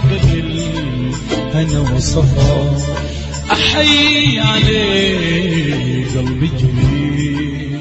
حقق الهنا والصفا أحيي عليه قلبي الجميل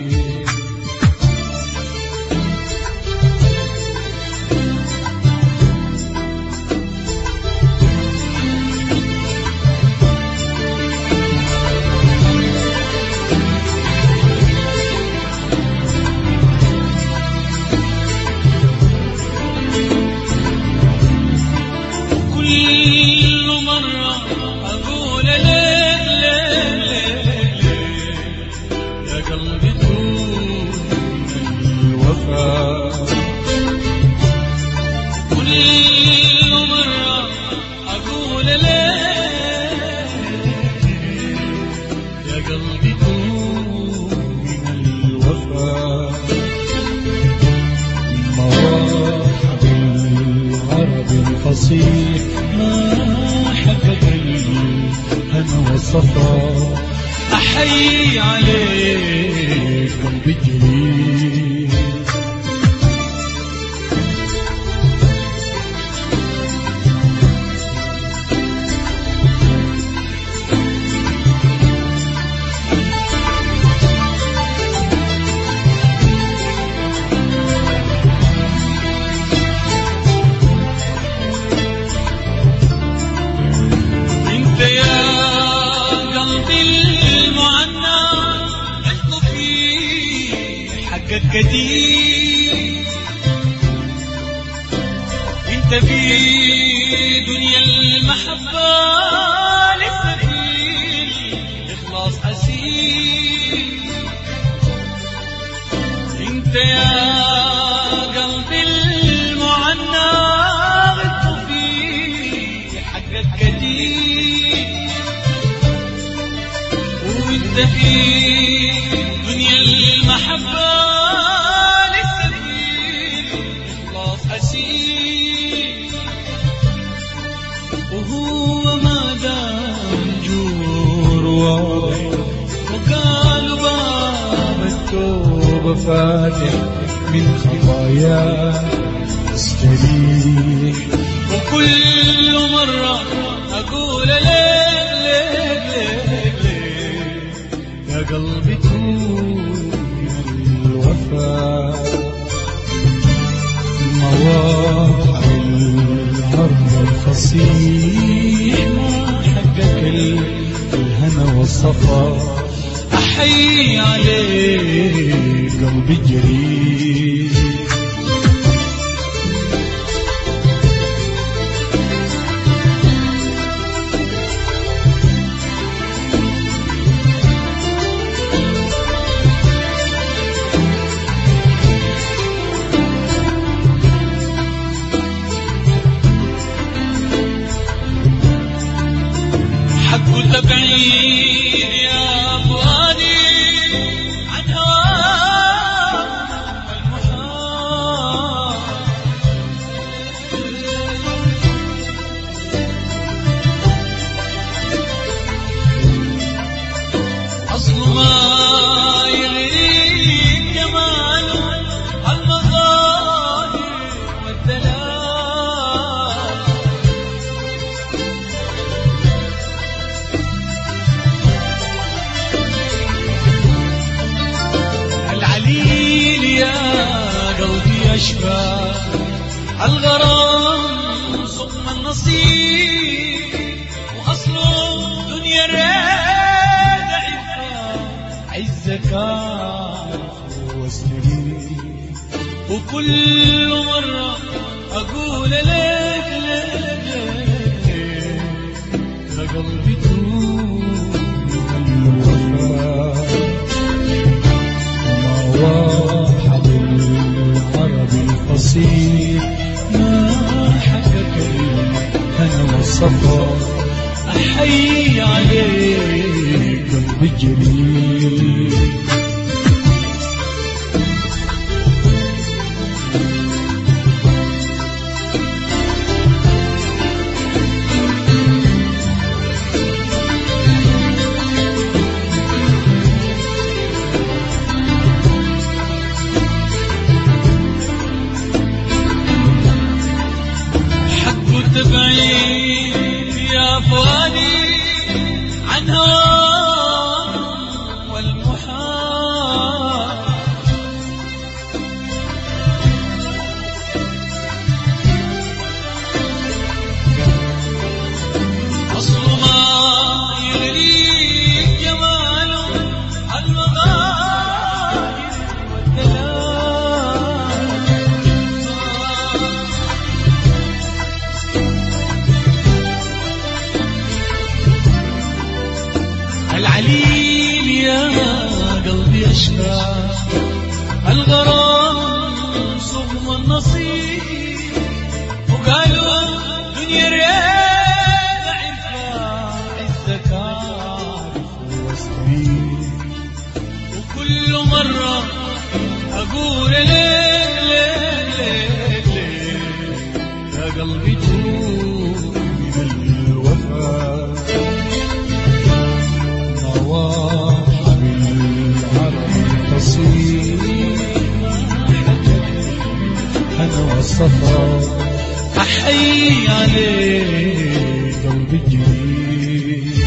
كل مرة أقول ليك ليك ليك يا قلبي تكون الوفاء كل مرة أقول ليك يا قلبي تكون الوفاء مراح بالعربي الفصيح ما حقق الهنا والصفا أحيي عليك قلبي الجليل انت يا قلبي المعنى احنا في حقك كتير انت في دنيا المحبة لسه في اخلاص اسير انت يا قلبي المعنى غلط في حقك كتير وانت في دنيا المحبة لسه في اخلاص اسير وهو ما دام جور واضح وقال باب التوبة فاتح من خطايا استريح وكل مرة أقول ليك ليك ليك ليك يا قلبي تكون الوفاء مواقع العرض الفصيح ما حقق الهنا والصفا أحيي عليه قلبي جريء حق تبعيد يا فؤادي عن هواك المحال أصل ما يغريك جمال المظاهر والدلال العليل يا قلبي أشبه الغرام صم النصيب وأصله دنيا ريد عفة عزك عارف واستريح وكل مرة أقول لك لك لك يا قلبي تكون الوفاء وما بالعرب الفصيح ما حكك الهنا والصفا أحيي عليك قلبي الجميل حق تبعين حليم يا قلبي أشكى الغرام صغم النصيب وقالوا دنيا ريت عفا عزك عارف وسبيل وكل مرة أقول ليك ليك ليك ليك يا قلبي توب من الوفاء نواح بالعرب تصير أنا والصفا أحيي عليه قلبي الجديد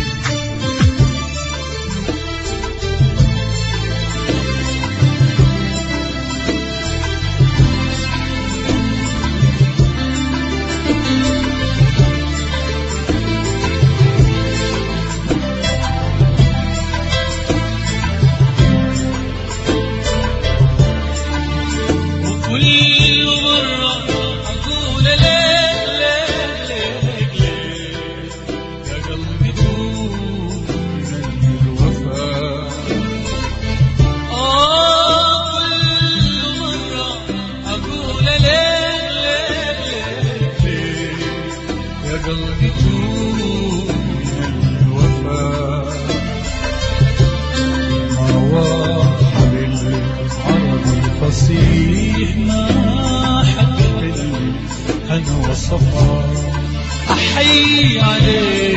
وكل مرة أقول ليك ليك ليك ليك يا قلبي توب من الوفاء آه كل مرة أقول ليك ليك ليك ليك يا قلبي توب من الوفاء مواح بالعرب الفصيح ما حق الهنا والصفا أحيي عليه